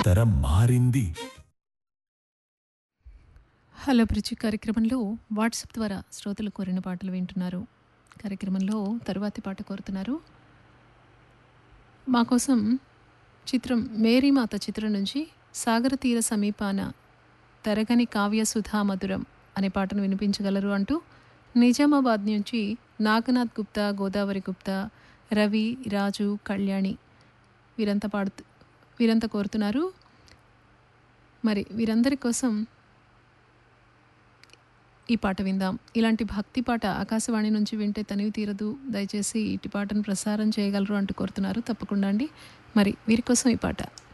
తరం మారింది hello bridge కార్యక్రమంలో వాట్సాప్ ద్వారా శ్రోతలు కోరిన పాటలు వింటున్నారు కార్యక్రమంలో తరువాతి పాట కోరుతున్నారు మా కోసం చిత్రం మేరీమాత చిత్రం నుంచి సాగర తీర సమీపాన తరగని కావ్య సుధా మధురం అనే పాటను వినిపించగలరు అంటూ నిజామాబాద్ నుంచి నాగనాథ్ గుప్తా గోదావరి గుప్తా రవి రాజు కళ్యాణి వీరంతా పాడుతూ వీరంతా కోరుతున్నారు మరి వీరందరి కోసం ఈ పాట విందాం ఇలాంటి భక్తి పాట ఆకాశవాణి నుంచి వింటే తనివి తీరదు దయచేసి ఇటు పాటను ప్రసారం చేయగలరు అంటూ కోరుతున్నారు తప్పకుండా అండి మరి వీరి కోసం ఈ పాట